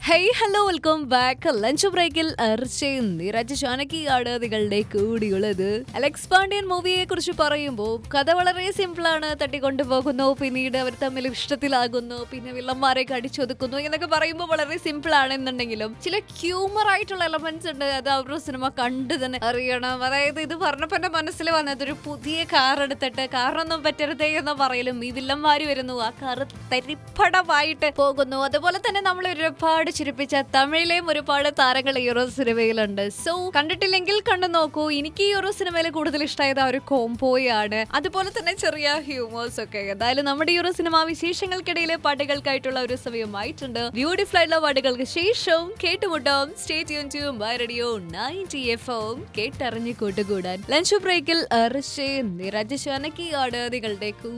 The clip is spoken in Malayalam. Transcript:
hey hello welcome back lunch ബ്രേക്കിൽ അർച്ചയും നിരജ് ജാനകിയാണ് നിങ്ങളുടെ കൂടിയുള്ളത് അലക്സ് പാണ്ഡ്യൻ മൂവിയെ കുറിച്ച് പറയുമ്പോൾ കഥ വളരെ സിമ്പിൾ ആണ് തട്ടിക്കൊണ്ടുപോകുന്നു പിന്നീട് അവർ തമ്മിൽ ഇഷ്ടത്തിലാകുന്നു പിന്നെ വില്ലന്മാരെ കടിച്ചൊതുക്കുന്നു എന്നൊക്കെ പറയുമ്പോൾ വളരെ സിമ്പിൾ ആണെന്നുണ്ടെങ്കിലും ചില ഹ്യൂമർ ആയിട്ടുള്ള എലമെന്റ്സ് ഉണ്ട് അത് അവരുടെ സിനിമ കണ്ടു തന്നെ അറിയണം അതായത് ഇത് പറഞ്ഞപ്പോൾ എന്റെ മനസ്സിൽ വന്നത് ഒരു പുതിയ കാർ എടുത്തിട്ട് കാറൊന്നും പറ്റരുതേ എന്ന് പറയലും ഈ വില്ലന്മാര് വരുന്നു ആ കാർ തരിപ്പടമായിട്ട് പോകുന്നു അതുപോലെ തന്നെ നമ്മൾ ഒരുപാട് ചിരിപ്പിച്ച തമിഴിലെയും ഒരുപാട് താരങ്ങൾ ഈ ഒരു സിനിമയിലുണ്ട് സോ കണ്ടിട്ടില്ലെങ്കിൽ കണ്ടു നോക്കൂ എനിക്ക് ഈ ഒരു സിനിമയിൽ കൂടുതൽ ഇഷ്ടമായത് ആ ഒരു കോംബോയാണ് അതുപോലെ തന്നെ ചെറിയ ഹ്യൂമേഴ്സ് ഒക്കെ എന്തായാലും നമ്മുടെ ഈ ഒരു സിനിമ വിശേഷങ്ങൾക്കിടയിലെ പാട്ടുകൾക്കായിട്ടുള്ള ഒരു സമയമായിട്ടുണ്ട് ബ്യൂട്ടിഫുൾ ആയിട്ടുള്ള പാട്ടുകൾക്ക് ശേഷവും കേട്ടുമുട്ടാം സ്റ്റേ ട്യൂൺ ചെയ്യും റേഡിയോ നയൻറ്റി എഫ് എം കേട്ടറിഞ്ഞ് കൂട്ടുകൂടാൻ ലഞ്ച് ബ്രേക്കിൽ നിരജ് ശാനകിയാണ് നിങ്ങളുടെ